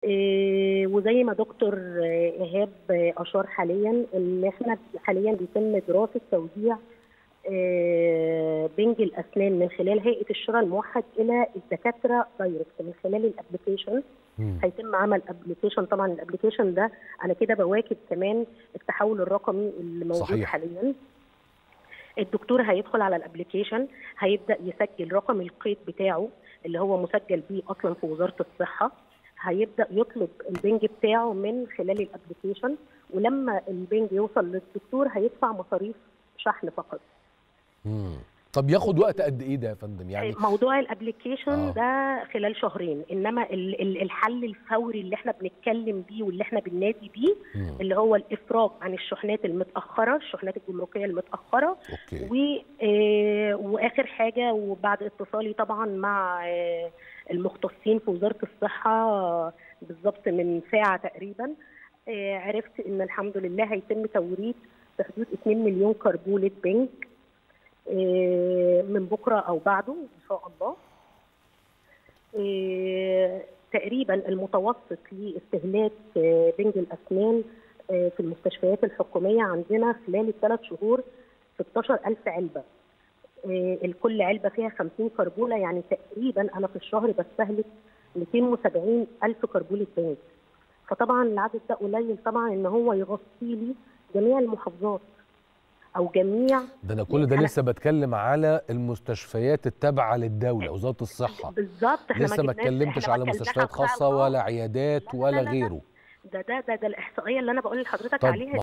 إيه، وزي ما دكتور آه، ايهاب آه، اشار حاليا ان احنا حاليا بيتم دراسه توزيع آه، بنج الاسنان من خلال هيئه الشراء الموحد الى الدكاتره دايركت من خلال الابلكيشن مم. هيتم عمل ابلكيشن طبعا الابلكيشن ده انا كده بواكب كمان التحول الرقمي اللي موجود صحيح. حاليا الدكتور هيدخل على الابلكيشن هيبدا يسجل رقم القيد بتاعه اللي هو مسجل بيه اصلا في وزاره الصحه هيبدا يطلب البنج بتاعه من خلال الابلكيشن ولما البنج يوصل للدكتور هيدفع مصاريف شحن فقط مم. طب ياخد وقت قد ايه ده يا فندم يعني موضوع الابلكيشن آه. ده خلال شهرين انما ال- ال- الحل الفوري اللي احنا بنتكلم بيه واللي احنا بننادي بيه مم. اللي هو الافراج عن الشحنات المتاخره الشحنات الجمركيه المتاخره اوكي و آه، واخر حاجه وبعد اتصالي طبعا مع آه، المختصين في وزاره الصحه آه، بالظبط من ساعه تقريبا آه، عرفت ان الحمد لله هيتم توريد في حدود 2 مليون كربوله بنك آه، من بكره او بعده ان شاء الله آه، تقريبا المتوسط لاستهلاك آه، بنج الاسنان آه، في المستشفيات الحكوميه عندنا خلال الثلاث شهور 16000 علبه آه، الكل علبه فيها 50 كربوله يعني تقريبا انا في الشهر بستهلك 270 الف كربوله بنج فطبعا العدد ده قليل طبعا ان هو يغطي لي جميع المحافظات او جميع ده انا كل ده أنا- لسه بتكلم على المستشفيات التابعه للدوله وزاره الصحه بالظبط احنا لسه ما جبناش- اتكلمتش إحنا على ما كلناش مستشفيات قطاع خاصه الخاص. ولا عيادات لا، لا، ولا لا، لا. غيره ده ده ده ده الاحصائيه اللي انا بقول لحضرتك طب عليها